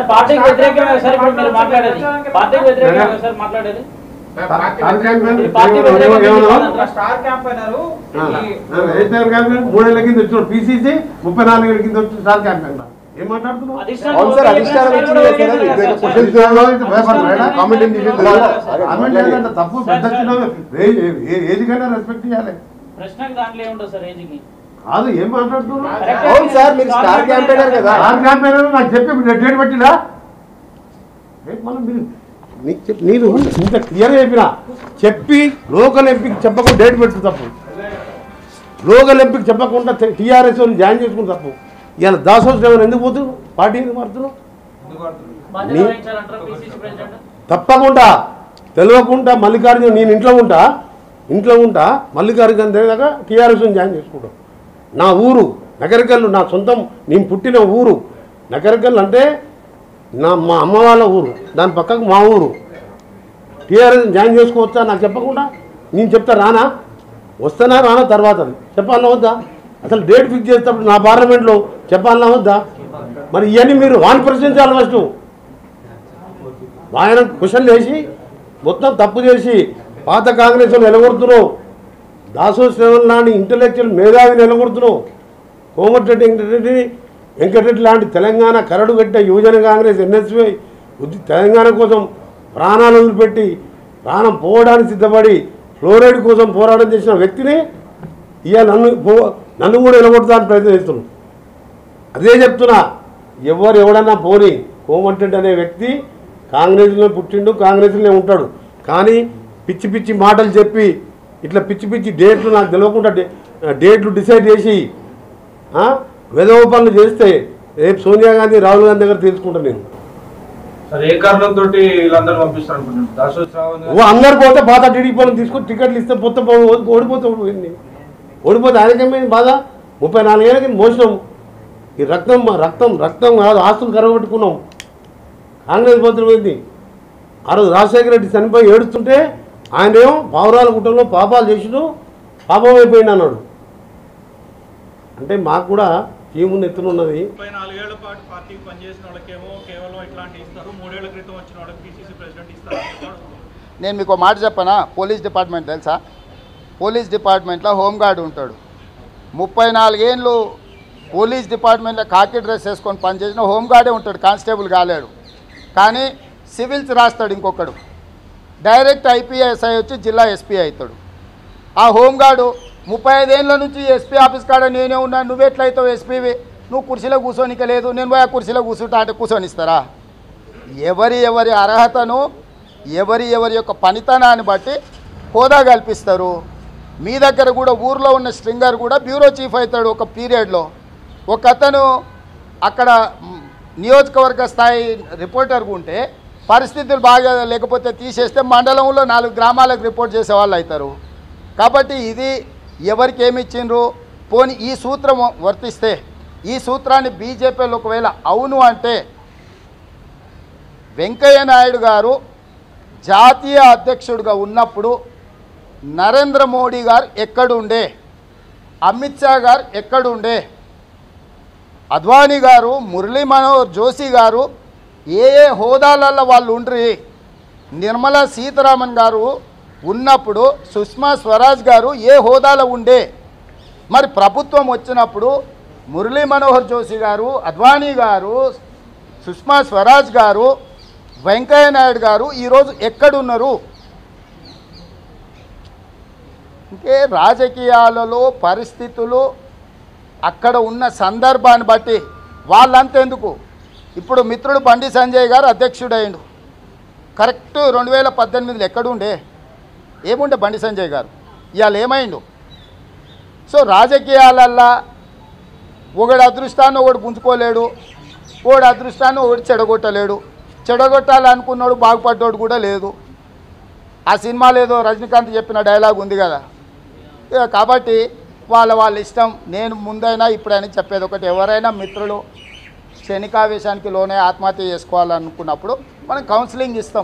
పార్టీకి వ్యతిరేకమే సార్ ఇప్పుడు మీరు మాట్లాడేది పార్టీకి వ్యతిరేకమే సార్ మాట్లాడేది స్టార్ క్యాంపెయిన్ ఇది పార్టీ వ్యతిరేకం ఏమన్నా? స్టార్ క్యాంపెయినరు ఏ స్టార్ క్యాంపెయిన్ మూడేళ్ల కింద వచ్చిన పీసీసీ ముప్పై నాలుగేళ్ల కింద వచ్చిన స్టార్ క్యాంపెయిన్ ఏం మాట్లాడుతున్నావు అధిష్టానం అవును సార్, ఓకే అధిష్టానం చెప్పినా ఇచ్చింది కూడా కదా, ఓకే ఇది కదా సార్. క్వశ్చన్ కామెంట్ ఏం చేసింది కామెంట్ ఏంటంటే తప్పు పెద్ద చిన్న ఏ- ఏ- ఏజ్ కన్నా రెస్పెక్ట్ చేయాలి ప్రశ్నకు దాంట్లో ఏముంటుంది సార్ ఏజ్కి కాదు ఏం మాట్లాడుతున్నావు కరెక్టే. అవును సార్ మీరు స్టార్ క్యాంపెయినర్ కదా స్టార్ క్యాంపెయిన్ నాకు చెప్పి డేట్ పెట్టినా రేపు మనం మీరు నీకు చెప్పి నేను ఇంత క్లియర్ చెప్పిన చెప్పి లోకల్ ఎంపీకి చెప్పకుండా డేట్ పెట్టు తప్పు లోకల్ ఎంపీకి చెప్పకుండా టీఆర్ఎస్ జాయిన్ చేసుకుని తప్పు ఇవాళ దాసోత్సవం ఎందుకు పోతున్నావు పార్టీ ఎందుకు మారుతున్నావు బాధ్యత నీ- వహించాలంటారా పిసిసి ప్రెసిడెంట్ తప్పకుండా తెలియకుండా మల్లికార్జున నేను ఇంట్లో ఉంటా ఇంట్లో ఉంటా మల్లికార్జున తెలియక టీఆర్ఎస్ జాయిన్ చేసుకుంటాం నా ఊరు నగరికల్లు నా సొంతం నేను పుట్టిన ఊరు నగరికల్లు అంటే నా మా అమ్మ వాళ్ళ ఊరు దాని పక్కకు మా ఊరు టీఆర్ఎస్ జాయిన్ చేసుకోవచ్చా నాకు చెప్పకుండా నేను చెప్తా రానా వస్తానా రానా తర్వాత చెప్పాలన్నా వద్దా అసలు డేట్ ఫిక్స్ చేసేటప్పుడు నా పార్లమెంట్లో చెప్పాలన్నా వద్దా మరి ఇవన్నీ మీరు వాన్ ప్రశ్నించాలి ఫస్ట్ ఆయన క్వశ్చన్ చేసి మొత్తం తప్పు చేసి పాత కాంగ్రెస్ నిలగొడుతున్నావు దాసో శ్రవణ్ లాంటి ఇంటలెక్చువల్ మేధావి నిలగొడుతున్నావు కోమటిరెడ్డి వెంకటరెడ్డి వెంకటరెడ్డి లాంటి తెలంగాణ కరడు కట్టిన యువజన కాంగ్రెస్ ఎన్ఎస్వై ఉద్ది తెలంగాణ కోసం ప్రాణాలు వదిలిపెట్టి ప్రాణం పోవడానికి సిద్ధపడి ఫ్లోరైడ్ కోసం పోరాటం చేసిన వ్యక్తిని ఇక నన్ను పో నన్ను కూడా నిలబడతానికి ప్రయత్నం చేస్తున్నాను అదే చెప్తున్నా ఎవరు ఎవడన్నా పోని కోమటిరెడ్డి అనే వ్యక్తి కాంగ్రెస్లో పుట్టిండు కాంగ్రెస్లోనే ఉంటాడు కానీ పిచ్చి పిచ్చి మాటలు చెప్పి ఇట్లా పిచ్చి పిచ్చి డేట్లు నాకు తెలియకుండా డే- డేట్లు డిసైడ్ చేసి ఆ, వెధవ పనులు చేస్తే రేపు సోనియా గాంధీ రాహుల్ గాంధీ దగ్గర తెలుసుకుంటాను నేను సార్ ఏ కారణంతో వీళ్ళందరూ పంపిస్తారు అనుకుంటున్నారు దాసోత్ శ్రావణ్ ఓ అందరు పోతే పాత టీడీపీ వాళ్ళని తీసుకొని టికెట్లు ఇస్తే పొత్త ఓడిపోతే ఓడిపోయింది ఓడిపోతే ఆయనకేమైంది బాధ ముప్పై నాలుగేళ్ళకి మోసినాం ఈ రక్తం రక్తం రక్తం కాదు ఆస్తులు కరగబెట్టుకున్నాం కాంగ్రెస్ బదులు పోయింది ఆ రోజు రాజశేఖర రెడ్డి చనిపోయి ఏడుస్తుంటే ఆయనేమో పావురాల గుట్టంలో పాపాలు చేసిడు పాపం అయిపోయింది అన్నాడు అంటే మాకు కూడా టీము ఎత్తునున్నది ముప్పై నాలుగేళ్ల పాటు పార్టీకి పనిచేసిన వాళ్ళకేమో కేవలం ఇట్లాంటి ఇస్తారు మూడేళ్ల క్రితం వచ్చిన వాళ్ళకి పిసిసి ప్రెసిడెంట్ ఇస్తారు నేను మీకు ఒక మాట చెప్పనా పోలీస్ డిపార్ట్మెంట్ తెలుసా పోలీస్ డిపార్ట్మెంట్లో హోంగార్డ్ ఉంటాడు ముప్పై నాలుగేళ్ళు పోలీస్ డిపార్ట్మెంట్లో కాకి డ్రెస్ వేసుకొని పనిచేసిన హోంగార్డే ఉంటాడు కానిస్టేబుల్ కాలేడు కానీ సివిల్స్ రాస్తాడు ఇంకొకడు డైరెక్ట్ ఐపీఎస్ఐ వచ్చి జిల్లా ఎస్పీ అవుతాడు ఆ హోంగార్డు ముప్పై ఐదేళ్ళ నుంచి ఎస్పీ ఆఫీస్ కాడ నేనే ఉన్నాను నువ్వెట్లయితావు ఎస్పీవి నువ్వు కుర్చీలో కూర్చోనిక లేదు నేను పోయి ఆ కుర్చీలో కూర్చుంటా అంటే కూర్చొనిస్తారా ఎవరి ఎవరి అర్హతను ఎవరి ఎవరి యొక్క పనితనాన్ని బట్టి హోదా కల్పిస్తారు మీ దగ్గర కూడా ఊర్లో ఉన్న స్ట్రింగర్ కూడా బ్యూరో చీఫ్ అవుతాడు ఒక పీరియడ్లో ఒక అతను అక్కడ మ్, నియోజకవర్గ స్థాయి రిపోర్టర్గా ఉంటే పరిస్థితులు బాగా లేకపోతే తీసేస్తే మండలంలో నాలుగు గ్రామాలకు రిపోర్ట్ చేసే వాళ్ళు అవుతారు కాబట్టి ఇది ఎవరికి ఏమి ఇచ్చిండ్రు పోని ఈ సూత్రం వర్తిస్తే ఈ సూత్రాన్ని బీజేపీలో ఒకవేళ అవును అంటే వెంకయ్య నాయుడు గారు జాతీయ అధ్యక్షుడిగా ఉన్నప్పుడు నరేంద్ర మోడీ గారు ఎక్కడుండే అమిత్ షా గారు ఎక్కడుండే అద్వానీ గారు మురళీ మనోహర్ జోషి గారు ఏ ఏ హోదాలలో వాళ్ళు ఉండ్రి నిర్మలా సీతారామన్ గారు ఉన్నప్పుడు సుష్మా స్వరాజ్ గారు ఏ హోదాలో ఉండే మరి ప్రభుత్వం వచ్చినప్పుడు మురళీ మనోహర్ జోషి గారు అద్వానీ గారు సుష్మా స్వరాజ్ గారు వెంకయ్య నాయుడు గారు ఈరోజు ఎక్కడున్నారు అంటే రాజకీయాలలో పరిస్థితులు అక్కడ ఉన్న సందర్భాన్ని బట్టి వాళ్ళంతెందుకు ఇప్పుడు మిత్రుడు బండి సంజయ్ గారు అధ్యక్షుడైండు కరెక్ట్ రెండు వేల పద్దెనిమిదిలో ఎక్కడుండే ఏముండే బండి సంజయ్ గారు ఇవాళ ఏమైండు సో రాజకీయాలల్లా ఒకడు అదృష్టాన్ని ఒకడు గుంజుకోలేడు ఒకడు అదృష్టాన్ని ఒకడు చెడగొట్టలేడు చెడగొట్టాలనుకున్నాడు బాగుపడ్డాడు కూడా లేదు ఆ సినిమాలో ఏదో రజనీకాంత్ చెప్పిన డైలాగ్ ఉంది కదా ఇక కాబట్టి వాళ్ళ వాళ్ళ ఇష్టం నేను ముందైనా ఇప్పుడైనా చెప్పేది ఒకటి ఎవరైనా మిత్రులు క్షణికావేశానికి లోనే ఆత్మహత్య చేసుకోవాలనుకున్నప్పుడు మనం కౌన్సిలింగ్ ఇస్తాం